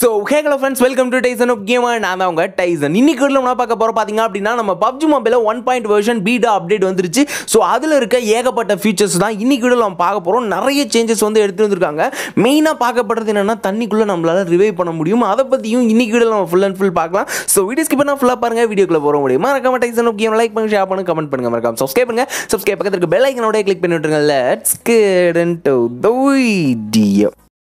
so hello friends welcome to Tyson of game நான் தான் உங்க டைசன் இன்னைக்கு வீடியோவில் நம்ம பார்க்க போகிறோம் பார்த்தீங்க அப்படின்னா நம்ம பப்ஜி மொபைலில் one point version beta update வந்துருச்சு ஸோ அதில் இருக்க ஏகப்பட்ட ஃபீச்சர்ஸ் தான் இன்னைக்கு வீடியோவில் நம்ம பார்க்க போகிறோம் நிறைய சேஞ்சஸ் வந்து எடுத்து வந்திருக்காங்க மெயினாக பார்க்கப்படுறது என்னன்னா தண்ணிக்குள்ளே நம்மளால ரிவைவ் பண்ண முடியும் அதை பற்றியும் இன்னைக்கு வீடியோவில் நம்ம ஃபுல் அண்ட் ஃபுல் பார்க்கலாம் ஸோ வீடியோ ஸ்கிப் பண்ணால் ஃபுல்லாக பாருங்க வீடியோக்குள்ள போக முடியும் மறக்காம டைசன் ஆஃப் கேம் லைக் பண்ணுங்க ஷேர் பண்ணுங்க கமெண்ட் பண்ணுங்க மறக்காம சப்ஸ்கிரைப் பண்ணுங்க சப்ஸ்கிரைப் பக்கத்துல இருக்க பெல் ஐக்கனோட கிளிக் பண்ணி விட்டுருங்க let's get into the video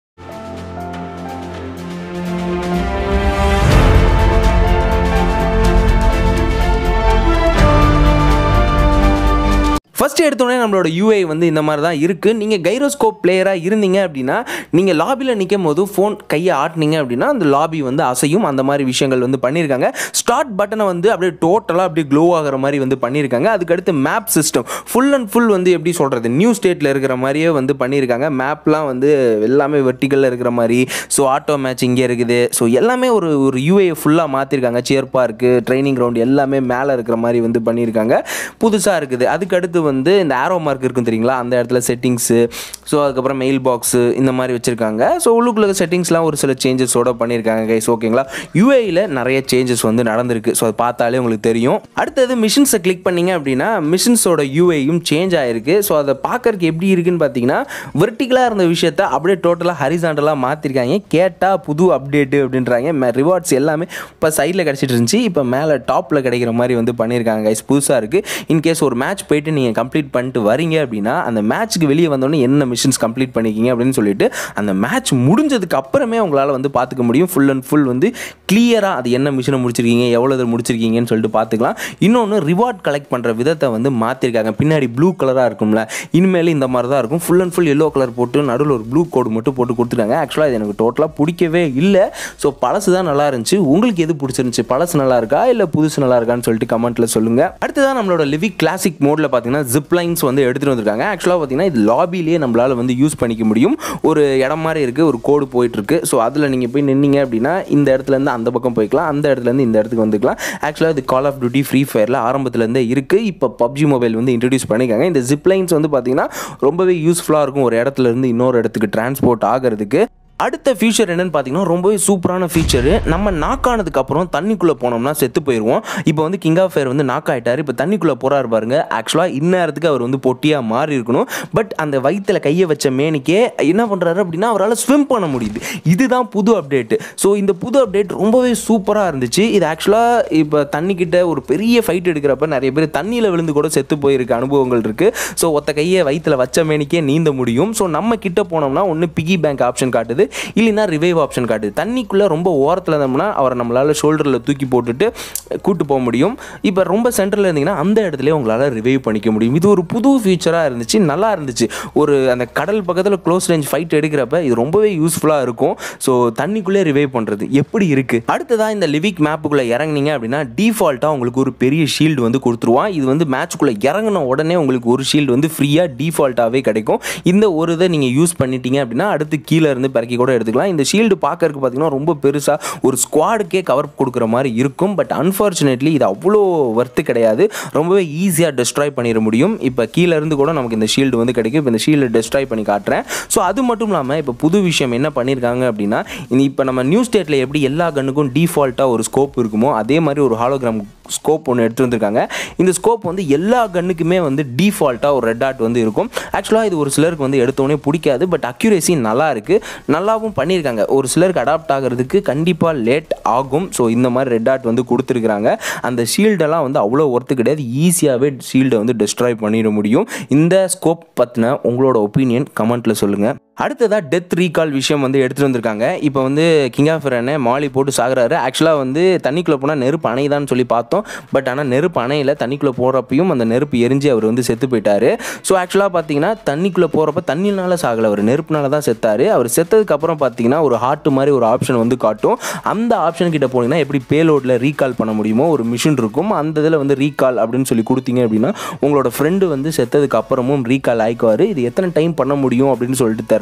first எடுத்தோடனே நம்மளோட யூஐ வந்து இந்த மாதிரி தான் இருக்குது நீங்கள் கைரோஸ்கோப் பிளேயராக இருந்தீங்க அப்படின்னா நீங்கள் லாபியில் நிற்கும் போது ஃபோன் கையை ஆட்டினீங்க அப்படின்னா அந்த லாபி வந்து அசையும் அந்த மாதிரி விஷயங்கள் வந்து பண்ணியிருக்காங்க ஸ்டார்ட் பட்டனை வந்து அப்படியே டோட்டலாக அப்படியே க்ளோ ஆகிற மாதிரி வந்து பண்ணியிருக்காங்க அதுக்கடுத்து map system full and full வந்து எப்படி சொல்கிறது நியூ ஸ்டேட்டில் இருக்கிற மாதிரியே வந்து பண்ணியிருக்காங்க மேப்லாம் வந்து எல்லாமே வெர்டிக்கலில் இருக்கிற மாதிரி ஸோ ஆட்டோ மேட்ச் இங்கே இருக்குது ஸோ எல்லாமே ஒரு ஒரு யூஏ ஃபுல்லாக மாற்றிருக்காங்க சியர் பார்க்கு ட்ரைனிங் கிரவுண்ட் எல்லாமே மேலே இருக்கிற மாதிரி வந்து பண்ணியிருக்காங்க புதுசாக இருக்குது அதுக்கடுத்து வந்து இந்த ஆரோ மார்க் இருக்கும் தெரியுங்களா அந்த இடத்துல செட்டிங்ஸு ஸோ அதுக்கப்புறம் மெயில் பாக்ஸு இந்த மாதிரி வச்சுருக்காங்க ஸோ உள்ளுக்குள்ள செட்டிங்ஸ்லாம் ஒரு சில சேஞ்சஸோட பண்ணியிருக்காங்க கைஸ் ஓகேங்களா யூஏயில் நிறைய சேஞ்சஸ் வந்து நடந்திருக்கு ஸோ அதை பார்த்தாலே உங்களுக்கு தெரியும் அடுத்தது மிஷின்ஸை கிளிக் பண்ணீங்க அப்படின்னா மிஷின்ஸோட யூஏயும் சேஞ்ச் ஆகிருக்கு ஸோ அதை பார்க்கறதுக்கு எப்படி இருக்குன்னு பார்த்தீங்கன்னா வெர்டிகலாக இருந்த விஷயத்த அப்படியே டோட்டலாக ஹரிசாண்டலாக மாற்றிருக்காங்க கேட்டால் புது அப்டேட்டு அப்படின்றாங்க ரிவார்ட்ஸ் எல்லாமே இப்போ சைடில் கிடச்சிட்டு இருந்துச்சு இப்போ மேலே டாப்பில் கிடைக்கிற மாதிரி வந்து பண்ணியிருக்காங்க கைஸ் புதுசாக இருக்குது இன்கேஸ் ஒரு மேட்ச் போயிட்டு நீங்கள் கம்ப்ளீட் பண்ணிட்டு வரீங்க அப்படின்னா அந்த மேட்ச்சுக்கு வெளியே வந்தோடனே என்ன மிஷின்ஸ் கம்ப்ளீட் பண்ணிக்கிங்க அப்படின்னு சொல்லிட்டு அந்த மேட்ச் முடிஞ்சதுக்கு அப்புறமே உங்களால் வந்து பார்த்துக்க முடியும் ஃபுல் அண்ட் ஃபுல் வந்து கிளியராக அது என்ன மிஷினை முடிச்சிருக்கீங்க எவ்வளோ இது முடிச்சிருக்கீங்கன்னு சொல்லிட்டு பார்த்துக்கலாம் இன்னொன்று ரிவார்ட் கலெக்ட் பண்ணுற விதத்தை வந்து மாற்றிருக்காங்க பின்னாடி ப்ளூ கலராக இருக்கும்ல இனிமேல் இந்த மாதிரி தான் இருக்கும் full and full yellow colour போட்டு நடுவில் ஒரு ப்ளூ கோடு மட்டும் போட்டு கொடுத்துருக்காங்க ஆக்சுவலாக இது எனக்கு டோட்டலாக பிடிக்கவே இல்லை ஸோ பழசு தான் நல்லா இருந்துச்சு உங்களுக்கு எது பிடிச்சிருந்துச்சு பழசு நல்லா இருக்கா இல்லை புதுசு நல்லா இருக்கான்னு சொல்லிட்டு கமெண்ட்டில் சொல்லுங்கள் அடுத்ததான் நம்மளோட லிவிக் கிளாசிக் மோடில் பார்த்தீங்கன்னா ஜிப் லைன்ஸ் வந்து எடுத்துகிட்டு வந்திருக்காங்க ஆக்சுவலாக பார்த்தீங்கன்னா இது லாபிலேயே நம்மளால் வந்து யூஸ் பண்ணிக்க முடியும் ஒரு இடம் மாதிரி இருக்குது ஒரு கோடு போயிட்டுருக்கு ஸோ அதில் நீங்கள் போய் நின்னீங்க அப்படின்னா இந்த இடத்துலேருந்து அந்த பக்கம் போய்க்கலாம் அந்த இடத்துலேருந்து இந்த இடத்துக்கு வந்துக்கலாம் ஆக்சுவலாக இது கால் ஆஃப் டியூட்டி ஃப்ரீ ஃபயரில் ஆரம்பத்துலேருந்தே இருக்குது இப்போ பப்ஜி மொபைல் வந்து இன்ட்ரடியூஸ் பண்ணியிருக்காங்க இந்த ஜிப் லைன்ஸ் வந்து பார்த்தீங்கன்னா ரொம்பவே யூஸ்ஃபுல்லாக இருக்கும் ஒரு இடத்துல இருந்து இன்னொரு இடத்துக்கு டிரான்ஸ்போர்ட் ஆகிறதுக்கு அடுத்த ஃபியூச்சர் என்னன்னு பார்த்தீங்கன்னா ரொம்பவே சூப்பரான ஃபீச்சரு நம்ம நாக் ஆனதுக்கு அப்புறம் தண்ணிக்குள்ளே போனோம்னா செத்து போயிடுவோம் இப்போ வந்து கிங் ஆஃப் ஃபயர் வந்து நாக் ஆகிட்டார் இப்போ தண்ணிக்குள்ளே போகிறாரு பாருங்க ஆக்சுவலாக இந்நேரத்துக்கு அவர் வந்து பொட்டியாக மாறி இருக்கணும் பட் அந்த வயிற்றில் கையை வச்ச மேனிக்கே என்ன பண்ணுறாரு அப்படின்னா அவரால் ஸ்விம் பண்ண முடியுது இதுதான் புது அப்டேட்டு ஸோ இந்த புது அப்டேட் ரொம்பவே சூப்பராக இருந்துச்சு இது ஆக்சுவலாக இப்போ தண்ணிக்கிட்ட ஒரு பெரிய ஃபைட் எடுக்கிறப்ப நிறைய பேர் தண்ணியில் விழுந்து கூட செத்து போயிருக்க அனுபவங்கள் இருக்குது ஸோ ஒத்த கையை வயிற்றில் வச்ச மேனிக்கே நீந்த முடியும் ஸோ நம்ம கிட்ட போனோம்னா ஒன்று பிகி பேங்க் ஆப்ஷன் காட்டுது இல்லைன்னா ரிவைவ் ஆப்ஷன் காட்டுது தண்ணிக்குள்ளே ரொம்ப ஓரத்தில் இருந்தோம்னா அவரை நம்மளால் ஷோல்டரில் தூக்கி போட்டுட்டு கூட்டு போக முடியும் இப்போ ரொம்ப சென்டரில் இருந்தீங்கன்னா அந்த இடத்துல உங்களால் ரிவைவ் பண்ணிக்க முடியும் இது ஒரு புது ஃபீச்சராக இருந்துச்சு நல்லா இருந்துச்சு ஒரு அந்த கடல் பக்கத்தில் க்ளோஸ் ரேஞ்ச் ஃபைட் எடுக்கிறப்ப இது ரொம்பவே யூஸ்ஃபுல்லாக இருக்கும் ஸோ தண்ணிக்குள்ளே ரிவைவ் பண்ணுறது எப்படி இருக்குது அடுத்ததாக இந்த லிவிக் மேப்புக்குள்ளே இறங்குனீங்க அப்படின்னா டிஃபால்ட்டாக உங்களுக்கு ஒரு பெரிய ஷீல்டு வந்து கொடுத்துருவான் இது வந்து மேட்ச்க்குள்ளே இறங்கின உடனே உங்களுக்கு ஒரு ஷீல்டு வந்து ஃப்ரீயாக டிஃபால்ட்டாகவே கிடைக்கும் இந்த ஒரு இதை நீங்கள் யூஸ் பண்ணிட்டீங்க அப்படின்னா அடுத்து கீழே இருந்து பிறக்கி கூட எடுத்துக்கலாம் இந்த ஷீல்டு பார்க்கறதுக்கு பார்த்தீங்கன்னா ரொம்ப பெருசாக ஒரு ஸ்குவாடுக்கே கவர் கொடுக்குற மாதிரி இருக்கும் பட் அன்ஃபார்ச்சுனேட்லி இது அவ்வளோ ஒர்த்து கிடையாது ரொம்பவே ஈஸியாக டெஸ்ட்ராய் பண்ணிட முடியும் இப்போ கீழே இருந்து கூட நமக்கு இந்த ஷீல்டு வந்து கிடைக்கும் இப்போ இந்த ஷீல்டு டெஸ்ட்ராய் பண்ணி காட்டுறேன் ஸோ அது மட்டும் இல்லாமல் இப்போ புது விஷயம் என்ன பண்ணியிருக்காங்க அப்படின்னா இப்போ நம்ம நியூ ஸ்டேட்டில் எப்படி எல்லா கண்ணுக்கும் டிஃபால்ட்டாக ஒரு ஸ்கோப் இருக்குமோ அதே மாதிரி ஒரு ஹாலோகிராம் ஸ்கோப் ஒன்று எடுத்து வந்திருக்காங்க இந்த ஸ்கோப் வந்து எல்லா கண்ணுக்குமே வந்து டிஃபால்ட்டாக ஒரு ரெட் டாட் வந்து இருக்கும் ஆக்சுவலாக இது ஒரு சிலருக்கு வந்து எடுத்தோடனே பிடிக்காது பட் அக்யூரேசி நல்லா இருக்குது நல்லாவும் பண்ணியிருக்காங்க ஒரு சிலருக்கு அடாப்ட் ஆகிறதுக்கு கண்டிப்பாக லேட் ஆகும் ஸோ இந்த மாதிரி ரெட் டாட் வந்து கொடுத்துருக்குறாங்க அந்த ஷீல்டெல்லாம் வந்து அவ்வளோ ஒர்த்து கிடையாது ஈஸியாகவே ஷீல்டை வந்து டெஸ்ட்ராய் பண்ணிட முடியும் இந்த ஸ்கோப் பற்றின உங்களோட ஒப்பீனியன் கமெண்ட்டில் சொல்லுங்கள் அடுத்ததாக டெத் ரீகால் விஷயம் வந்து எடுத்துகிட்டு வந்திருக்காங்க இப்போ வந்து கிங் ஆஃப் ரனை மாலி போட்டு சாகுறாரு ஆக்சுவலாக வந்து தண்ணிக்குள்ளே போனால் நெருப்பு அணைதான்னு சொல்லி பார்த்தோம் பட் ஆனால் நெருப்பு அணையில் தண்ணிக்குள்ளே போகிறப்பையும் அந்த நெருப்பு எரிஞ்சு அவர் வந்து செத்து போயிட்டார் ஸோ ஆக்சுவலாக பார்த்தீங்கன்னா தண்ணிக்குள்ளே போகிறப்ப தண்ணினால சாகலை அவர் நெருப்புனால தான் செத்தார் அவர் செத்ததுக்கப்புறம் பார்த்தீங்கன்னா ஒரு ஹார்ட் மாதிரி ஒரு ஆப்ஷன் வந்து காட்டும் அந்த ஆப்ஷன் கிட்ட போனீங்கன்னா எப்படி பேலோடில் ரீகால் பண்ண முடியுமோ ஒரு மிஷின் இருக்கும் அந்த இதில் வந்து ரீகால் அப்படின்னு சொல்லி கொடுத்தீங்க அப்படின்னா உங்களோட ஃப்ரெண்டு வந்து செத்ததுக்கு அப்புறமும் ரீகால் ஆயிக்குவார் இது எத்தனை டைம் பண்ண முடியும் அப்படின்னு சொல்லிட்டு தெரில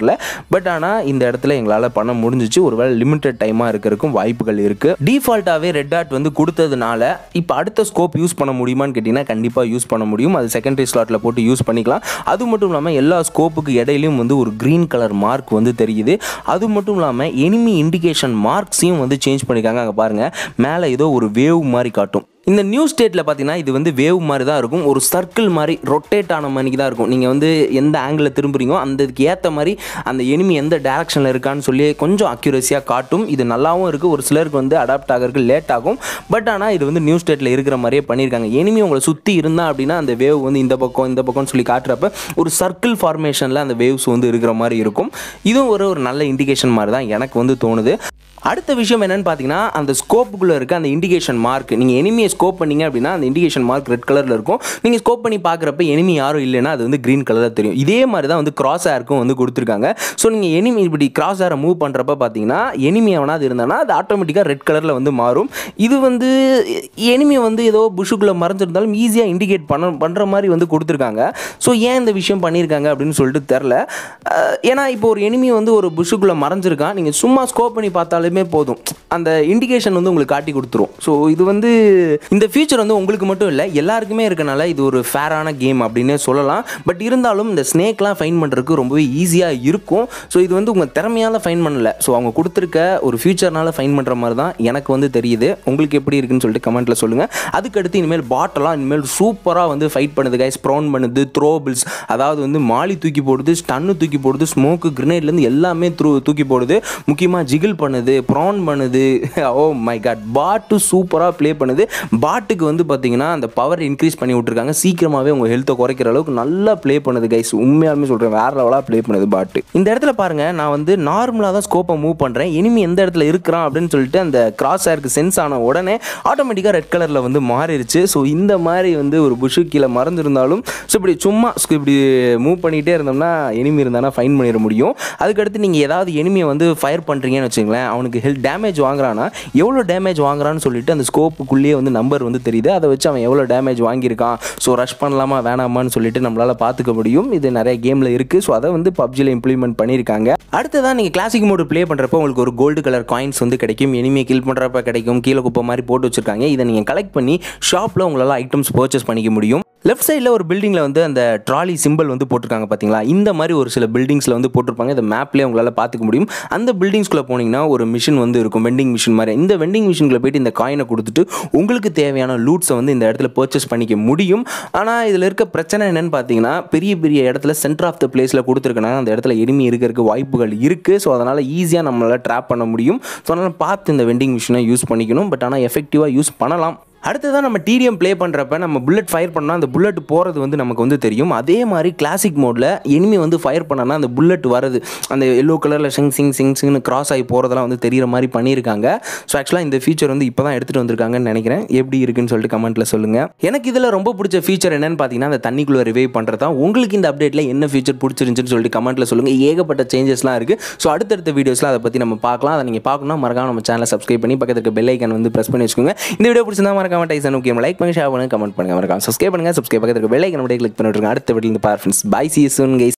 தெரில பட் ஆனால் இந்த இடத்துல எங்களால் பண்ண முடிஞ்சிச்சு ஒருவேளை லிமிட்டட் டைமாக இருக்கிறதுக்கும் வாய்ப்புகள் இருக்குது டிஃபால்ட்டாகவே ரெட் டாட் வந்து கொடுத்ததுனால இப்போ அடுத்த ஸ்கோப் யூஸ் பண்ண முடியுமான்னு கேட்டிங்கன்னா கண்டிப்பாக யூஸ் பண்ண முடியும் அது செகண்டரி ஸ்லாட்டில் போட்டு யூஸ் பண்ணிக்கலாம் அது மட்டும் இல்லாமல் எல்லா ஸ்கோப்புக்கு இடையிலையும் வந்து ஒரு க்ரீன் கலர் மார்க் வந்து தெரியுது அது மட்டும் இல்லாமல் எனிமி இண்டிகேஷன் மார்க்ஸையும் வந்து சேஞ்ச் பண்ணியிருக்காங்க அங்கே பாருங்கள் மேலே ஏதோ ஒரு வேவ் மாதிரி காட்டும் இந்த நியூ ஸ்டேட்டில் பார்த்தீங்கன்னா இது வந்து வேவ் மாதிரி தான் இருக்கும் ஒரு சர்க்கிள் மாதிரி ரொட்டேட் ஆன மாதிரி தான் இருக்கும் நீங்கள் வந்து எந்த ஆங்கிளில் திரும்புறீங்களோ அந்த இதுக்கு ஏற்ற மாதிரி அந்த எனிமி எந்த டேரக்ஷனில் இருக்கான்னு சொல்லி கொஞ்சம் அக்யூரஸியாக காட்டும் இது நல்லாவும் இருக்குது ஒரு சிலருக்கு வந்து அடாப்ட் ஆகிறதுக்கு லேட் ஆகும் பட் ஆனால் இது வந்து நியூ ஸ்டேட்டில் இருக்கிற மாதிரியே பண்ணியிருக்காங்க எனிமி உங்களை சுற்றி இருந்தா அப்படின்னா அந்த வேவ் வந்து இந்த பக்கம் இந்த பக்கம்னு சொல்லி காட்டுறப்ப ஒரு சர்க்கிள் ஃபார்மேஷனில் அந்த வேவ்ஸ் வந்து இருக்கிற மாதிரி இருக்கும் இதுவும் ஒரு ஒரு நல்ல இண்டிகேஷன் மாதிரி தான் எனக்கு வந்து தோணுது அடுத்த விஷயம் என்னன்னு பார்த்தீங்கன்னா அந்த ஸ்கோப்புக்குள்ளே இருக்க அந்த இண்டிகேஷன் மார்க் நீங்கள் எனிமியை ஸ்கோப் பண்ணீங்க அப்படின்னா அந்த இண்டிகேஷன் மார்க் ரெட் கலரில் இருக்கும் நீங்கள் ஸ்கோப் பண்ணி பார்க்குறப்ப எனிமி யாரும் இல்லைன்னா அது வந்து க்ரீன் கலரில் தெரியும் இதே மாதிரி தான் வந்து கிராஸ் ஏருக்கும் வந்து கொடுத்துருக்காங்க ஸோ நீங்கள் எனிமி இப்படி கிராஸ் ஏரை மூவ் பண்ணுறப்ப பார்த்தீங்கன்னா எனிமி எவனாவது இருந்தானா அது ஆட்டோமேட்டிக்காக ரெட் கலரில் வந்து மாறும் இது வந்து எனிமி வந்து ஏதோ புஷுக்குள்ளே மறைஞ்சிருந்தாலும் ஈஸியாக இண்டிகேட் பண்ண பண்ணுற மாதிரி வந்து கொடுத்துருக்காங்க ஸோ ஏன் இந்த விஷயம் பண்ணியிருக்காங்க அப்படின்னு சொல்லிட்டு தெரில ஏன்னா இப்போ ஒரு எனிமி வந்து ஒரு புஷுக்குள்ளே மறைஞ்சிருக்கான் நீங்கள் சும்மா ஸ்கோப் பண்ணி பார்த்தாலுமே போதும் அந்த இண்டிகேஷன் வந்து உங்களுக்கு காட்டி கொடுத்துரும் ஸோ இது வந்து இந்த ஃபியூச்சர் வந்து உங்களுக்கு மட்டும் இல்லை எல்லாருக்குமே இருக்கனால இது ஒரு ஃபேரான கேம் அப்படின்னே சொல்லலாம் பட் இருந்தாலும் இந்த ஸ்னேக்லாம் ஃபைன் பண்ணுறதுக்கு ரொம்பவே ஈஸியாக இருக்கும் ஸோ இது வந்து உங்கள் திறமையால் ஃபைன் பண்ணல ஸோ அவங்க கொடுத்துருக்க ஒரு ஃபியூச்சர்னால ஃபைன் பண்ணுற மாதிரி தான் எனக்கு வந்து தெரியுது உங்களுக்கு எப்படி இருக்குன்னு சொல்லிட்டு கமெண்ட்டில் சொல்லுங்கள் அதுக்கடுத்து இனிமேல் பாட்டெல்லாம் இனிமேல் சூப்பராக வந்து ஃபைட் பண்ணுது கைஸ் ப்ரௌன் பண்ணுது த்ரோபிள்ஸ் அதாவது வந்து மாலி தூக்கி போடுது ஸ்டன்னு தூக்கி போடுது ஸ்மோக்கு கிரனேட்லேருந்து எல்லாமே த்ரூ தூக்கி போடுது முக்கியமாக ஜிகில் பண்ணுது ப்ரான் பண்ணுது ஓ மை காட் பாட்டு சூப்பராக ப்ளே பண்ணுது பாட்டுக்கு வந்து பார்த்தீங்கன்னா அந்த பவர் இன்க்ரீஸ் பண்ணி விட்ருக்காங்க சீக்கிரமாகவே உங்கள் ஹெல்த்தை குறைக்கிற அளவுக்கு நல்லா ப்ளே பண்ணுது கைஸ் உண்மையாலுமே சொல்கிறேன் வேற லெவலாக ப்ளே பண்ணுது பாட்டு இந்த இடத்துல பாருங்கள் நான் வந்து நார்மலாக தான் ஸ்கோப்பை மூவ் பண்ணுறேன் இனிமே எந்த இடத்துல இருக்கிறான் அப்படின்னு சொல்லிட்டு அந்த கிராஸ் ஏருக்கு சென்ஸ் ஆன உடனே ஆட்டோமேட்டிக்காக ரெட் கலரில் வந்து மாறிடுச்சு ஸோ இந்த மாதிரி வந்து ஒரு புஷு கீழே மறந்துருந்தாலும் ஸோ இப்படி சும்மா ஸோ இப்படி மூவ் பண்ணிகிட்டே இருந்தோம்னா எனிமி இருந்தானா ஃபைன் பண்ணிட முடியும் அதுக்கடுத்து நீங்கள் ஏதாவது எனிமியை வந்து ஃபயர் பண்ணுறீங்கன்னு வச்சுங்களேன் அவனுக்கு ஹெல்த் டேமேஜ் வாங்குறான்னா எவ்வளோ டேமேஜ் வாங்குறான்னு சொல்லிட்டு அந்த ஸ்கோப்புக்குள்ளேயே வந்து நம்பர் வந்து தெரியுது அதை வச்சு அவன் எவ்வளோ டேமேஜ் வாங்கியிருக்கான் ஸோ ரஷ் பண்ணலாமா வேணாமான்னு சொல்லிட்டு நம்மளால் பார்த்துக்க முடியும் இது நிறைய கேமில் இருக்குது ஸோ அதை வந்து பப்ஜியில் இம்ப்ளிமெண்ட் பண்ணியிருக்காங்க அடுத்ததான் நீங்கள் கிளாசிக் மோடு ப்ளே பண்ணுறப்போ உங்களுக்கு ஒரு கோல்டு கலர் காயின்ஸ் வந்து கிடைக்கும் எனிமே கில் பண்ணுறப்ப கிடைக்கும் கீழே குப்பை மாதிரி போட்டு வச்சிருக்காங்க இதை நீங்கள் கலெக்ட் பண்ணி ஷாப்பில் உங்களால் ஐட்டம்ஸ் பர்ச்சேஸ் பண்ணிக்க முடியும் லெஃப்ட் சைடில் ஒரு பில்டிங்கில் வந்து அந்த ட்ராலி சிம்பிள் வந்து போட்டிருக்காங்க பார்த்தீங்களா இந்த மாதிரி ஒரு சில பில்டிங்ஸில் வந்து போட்டிருப்பாங்க இந்த மேப்லேயே உங்களால் பார்த்துக்க முடியும் அந்த பில்டிங்ஸ்குள்ளே போனீங்கன்னா ஒரு மிஷின் வந்து இருக்கும் வெண்டிங் மிஷின் மாதிரி இந்த வெண்டிங் மிஷினில் போயிட்டு இந்த காயினை கொடுத்துட்டு உங்களுக்கு தேவையான லூட்ஸை வந்து இந்த இடத்துல பர்ச்சேஸ் பண்ணிக்க முடியும் ஆனால் இதில் இருக்க பிரச்சனை என்னன்னு பார்த்தீங்கன்னா பெரிய பெரிய இடத்துல சென்டர் ஆஃப் த பிளேஸில் கொடுத்துருக்கனால அந்த இடத்துல எனிமி இருக்கிறதுக்கு வாய்ப்புகள் இருக்குது ஸோ அதனால் ஈஸியாக நம்மளால் ட்ராப் பண்ண முடியும் ஸோ அதனால் பார்த்து இந்த வெண்டிங் மிஷினை யூஸ் பண்ணிக்கணும் பட் ஆனால் எஃபெக்டிவாக யூஸ் பண்ணலாம் அடுத்ததான் நம்ம டிடிஎம் ப்ளே பண்ணுறப்ப நம்ம புல்லட் ஃபயர் பண்ணால் அந்த புல்லட் போகிறது வந்து நமக்கு வந்து தெரியும் அதே மாதிரி கிளாசிக் மோடில் எனிமி வந்து ஃபயர் பண்ணனா அந்த புல்லட் வரது அந்த எல்லோ கலரில் சிங் சிங் சிங் சிங்னு கிராஸ் ஆகி போகிறதெல்லாம் வந்து தெரிகிற மாதிரி பண்ணியிருக்காங்க ஸோ ஆக்சுவலாக இந்த ஃபீச்சர் வந்து இப்போ தான் எடுத்துகிட்டு வந்திருக்காங்கன்னு நினைக்கிறேன் எப்படி இருக்குன்னு சொல்லிட்டு கமெண்ட்டில் சொல்லுங்கள் எனக்கு இதில் ரொம்ப பிடிச்ச ஃபீச்சர் என்னன்னு பார்த்தீங்கன்னா அந்த தண்ணிக்குள்ளே ரிவைவ் பண்ணுறது தான் உங்களுக்கு இந்த அப்டேட்டில் என்ன ஃபீச்சர் பிடிச்சிருந்துச்சுன்னு சொல்லிட்டு கமெண்ட்டில் சொல்லுங்கள் ஏகப்பட்ட சேஞ்சஸ்லாம் இருக்குது ஸோ அடுத்தடுத்த வீடியோஸில் அதை பற்றி நம்ம பார்க்கலாம் அதை நீங்கள் பார்க்கணும் மறக்காம நம்ம சேனலை சப்ஸ்கிரைப் பண்ணி பக்கத்துக்கு இருக்க பெல் ஐக்கன் வந்து ப்ரெஸ் பண்ணி வச்சுக்கோங்க இந்த வீடியோ பிடிச்சிருந்தா மறக்காம டைசன் முக்கியம் லைக் பண்ணுங்க ஷேர் பண்ணுங்க கமெண்ட் பண்ணுங்க மறக்காம சப்ஸ்கிரைப் பண்ணுங்க சப்ஸ்கிரைப் பக்கத்துக்கு பெல் ஐக்கன் அப்படியே கிளிக் பண்ணிட்டு அடுத்த வீடியோ பார் friends bye see soon guys